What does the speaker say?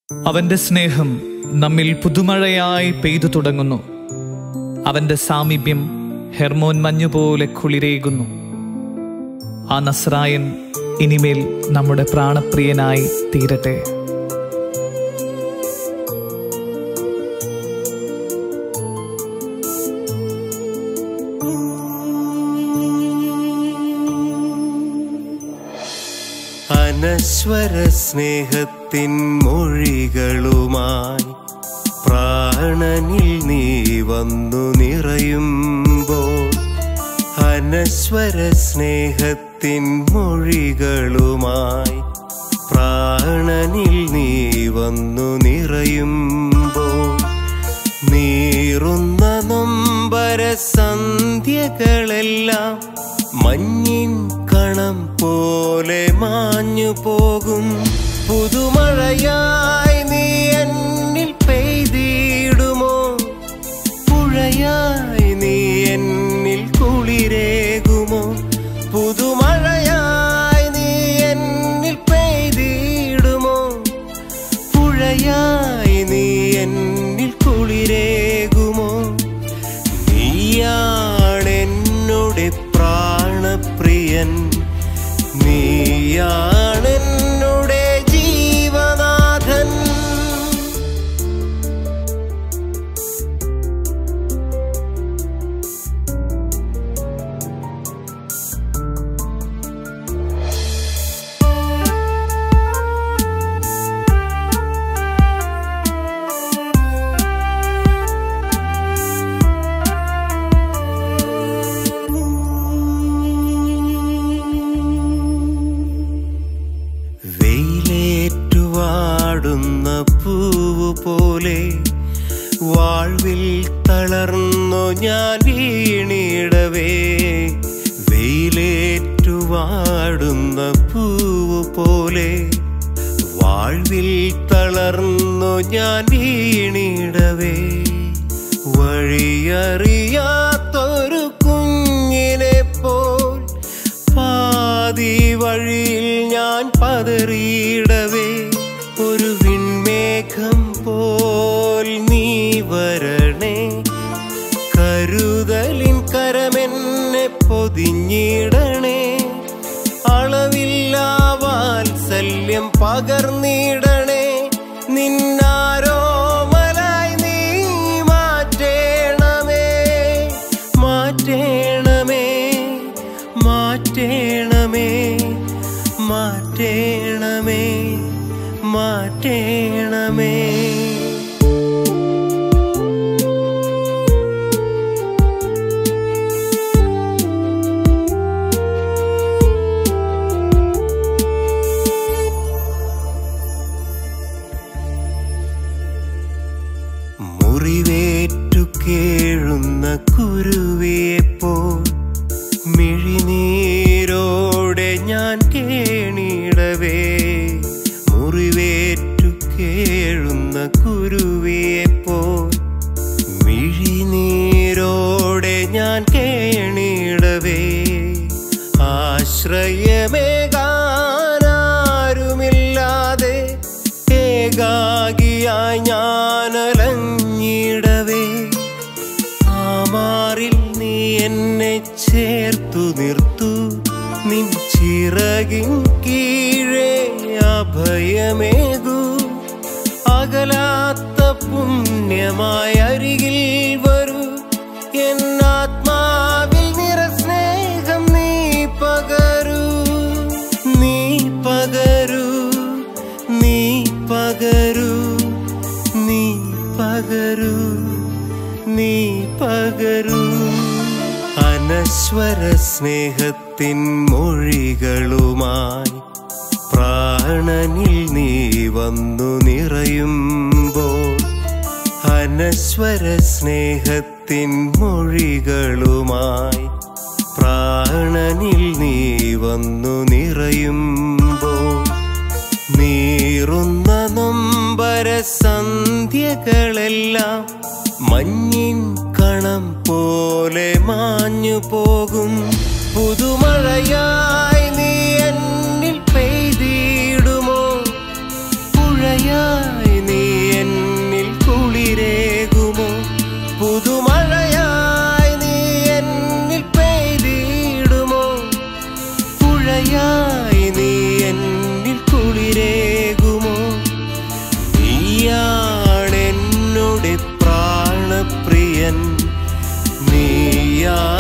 അവന്റെ സ്നേഹം നമ്മിൽ പുതുമഴയായി പെയ്തു തുടങ്ങുന്നു അവന്റെ സാമീപ്യം ഹെർമോൻ മഞ്ഞുപോലെ കുളിരേകുന്നു ആ നസ്രായൻ ഇനിമേൽ നമ്മുടെ പ്രാണപ്രിയനായി തീരട്ടെ അനശ്വര സ്നേഹത്തിൻ മൊഴികളുമായി പ്രാണനിൽ നീ വന്നു നിറയുമ്പോൾ അനശ്വര സ്നേഹത്തിൻ മൊഴികളുമായി പ്രാണനിൽ നീ വന്നു നിറയുമ്പോൾ നീറുന്ന നൊമ്പര സന്ധ്യകളെല്ലാം മഞ്ഞിൻ കണം പോലെ മാഞ്ഞു പോകും പുതുമഴയായി നീ എന്നിൽ പെയ്തിടുമോ പുഴയായി നീ എന്നിൽ കുളിരേകുമോ പുതുമഴയായി നീ എന്നിൽ പെയ്തിടുമോ പുഴയായി നീ എന്നിൽ കുളിരേകുമോ നീയാണെന്നുടെ പ്രാണപ്രിയൻ നീയാണെന്നുടെ ജീവനാഥൻ വെയിലേറ്റുവാടുന്ന പൂവ് പോലെ വാഴ്വിൽ തളർന്നു ഞാൻ വീണിടവേ വെയിലേറ്റുവാടുന്ന പൂവ് പോലെ വാഴ്വിൽ തളർന്നു ഞാൻ വീണിടവേ വഴിയറിയാത്തൊരു കുഞ്ഞിനെ പോൽ പാതി വഴിയിൽ ഞാൻ പതറിയിടവേ ഒരു വിൺമേഘം പോൽ നീ വരണേ കരുതലിൻ കരമെന്നെ പൊതിഞ്ഞിടണേ അളവില്ലാ വാത്സല്യം പകർന്നിടണേ നിന്നാരോ മലായി നീ മാറ്റേണമേ മാറ്റേണമേ മാറ്റേണമേ മാറ്റേണമേ മാറ്റേണമേ മുറിവേറ്റു കേഴുന്ന കുരുവിയെപ്പോൾ മിഴിനീരോടെ ഞാൻ കേണിടവേ മുറിവേറ്റു കേഴുന്ന കുരുവിയെപ്പോൾ മിഴിനീരോടെ ഞാൻ കേണിടവേ ആശ്രയമേകാനാരുമില്ലാതെ ഏകാകിയായി ഞാനലഞ്ഞിടവേ ആമാറിൽ നീ എന്നെ ചേർത്തു നിർത്തു നിൻ ചിറകിൻ കീഴേ അഭയമേകൂ അകലാത്ത പുണ്യമായ അരികിൽ വരൂ എന്നാത്മാവിൽ നിറസ്നേഹം നീ പകരൂ നീ പകരൂ നീ പകരൂ നീ പകരൂ നീ പകരൂ അനശ്വര സ്നേഹത്തിൻ മൊഴികളുമായി പ്രാണനിൽ നീ വന്നു നിറയുമ്പോൾ അനശ്വര സ്നേഹത്തിൻ മൊഴികളുമായി പ്രാണനിൽ നീ വന്നു നിറയുമ്പോൾ നീറുന്ന നൊമ്പര സന്ധ്യകളെല്ലാം മഞ്ഞിൻ കണം പോലെ മാഞ്ഞു പോകും പുതുമഴയായി നീ എന്നിൽ പെയ്തിടുമോ പുഴയായി യാ